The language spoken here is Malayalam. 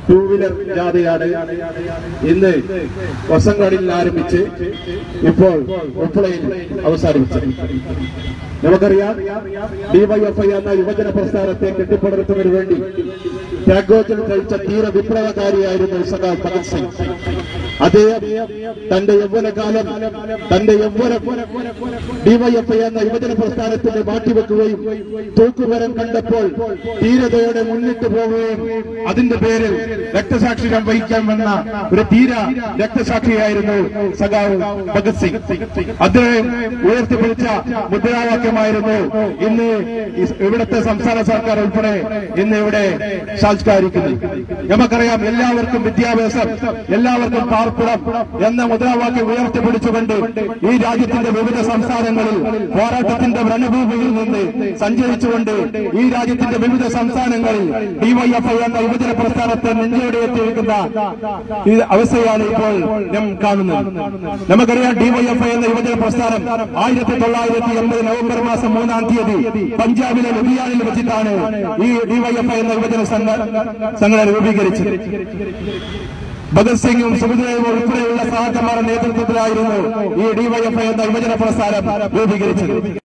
ടൂ വീലർ ജാഥയാണ് ഇന്ന് വസങ്കടിൽ ആരംഭിച്ച് ഇപ്പോൾ ഉപ്പളയിൽ അവസാനിപ്പിച്ചത് നമുക്കറിയാം ഡിവൈഎഫ്ഐ എന്ന യുവജന പ്രസ്ഥാനത്തെ കെട്ടിപ്പടുക്കുന്നതിന് വേണ്ടി ത്യാഗോജൻ കഴിച്ച തീര വിപ്ലവകാരിയായിരുന്നു സഖാവ് ഭഗത് സിംഗ് അദ്ദേഹം തന്റെ യൗവനകാലം തന്റെ യൗവന ഡിവൈഎഫ്ഐ എന്ന യുവജന പ്രസ്ഥാനത്തിന് മാറ്റിവെക്കുകയും തൂക്കുമരം കണ്ടപ്പോൾ ധീരതയോടെ മുന്നിട്ട് പോവുകയും അതിന്റെ പേരിൽ രക്തസാക്ഷികൾ വഹിക്കാൻ വന്ന ഒരു ധീര രക്തസാക്ഷിയായിരുന്നു സഖാവ് ഭഗത് സിംഗ് അദ്ദേഹം ഉയർത്തിപ്പിടിച്ച മുദ്രാവാക്യമായിരുന്നു ഇന്ന് ഇസ് ഇവിടുത്തെ സംസ്ഥാന സർക്കാർ ഉൾപ്പെടെ ഇന്ന് ഇവിടെ സാംസ്കാരിക്കുന്നത് നമുക്കറിയാം എല്ലാവർക്കും വിദ്യാഭ്യാസം എല്ലാവർക്കും പാർപ്പിടം എന്ന മുദ്രാവാക്യം ഉയർത്തിപ്പിടിച്ചുകൊണ്ട് ഈ രാജ്യത്തിന്റെ വിവിധ സംസ്ഥാനങ്ങളിൽ പോരാട്ടത്തിന്റെ രണഭൂമിയിൽ നിന്ന് സഞ്ചരിച്ചുകൊണ്ട് ഈ രാജ്യത്തിന്റെ വിവിധ സംസ്ഥാനങ്ങളിൽ ഡിവൈഎഫ്ഐ എന്ന യുവജന പ്രസ്ഥാനത്തെ നെഞ്ചോടെ എത്തിയിരിക്കുന്ന ഈ അവസ്ഥയാണ് ഇപ്പോൾ നാം കാണുന്നത് നമുക്കറിയാം ഡിവൈഎഫ്ഐ എന്ന യുവജന പ്രസ്ഥാനം ആയിരത്തി തൊള്ളായിരത്തി എൺപത് നവംബർ മാസം മൂന്നാം തീയതി പഞ്ചാബിലെ ലുധിയാനിൽ വെച്ചിട്ടാണ് ഈ ഡിവൈഎഫ്ഐ എന്ന യുവജന സംഘ- സംഘടന രൂപീകരിച്ചത് ഭഗത് സിംഗും സുഖദേവും ഉൾപ്പെടെയുള്ള സഹാക്കന്മാരുടെ നേതൃത്വത്തിലായിരുന്നു ഈ ഡിവൈഎഫ്ഐ എന്ന യുവജന പ്രസ്ഥാനം രൂപീകരിച്ചത്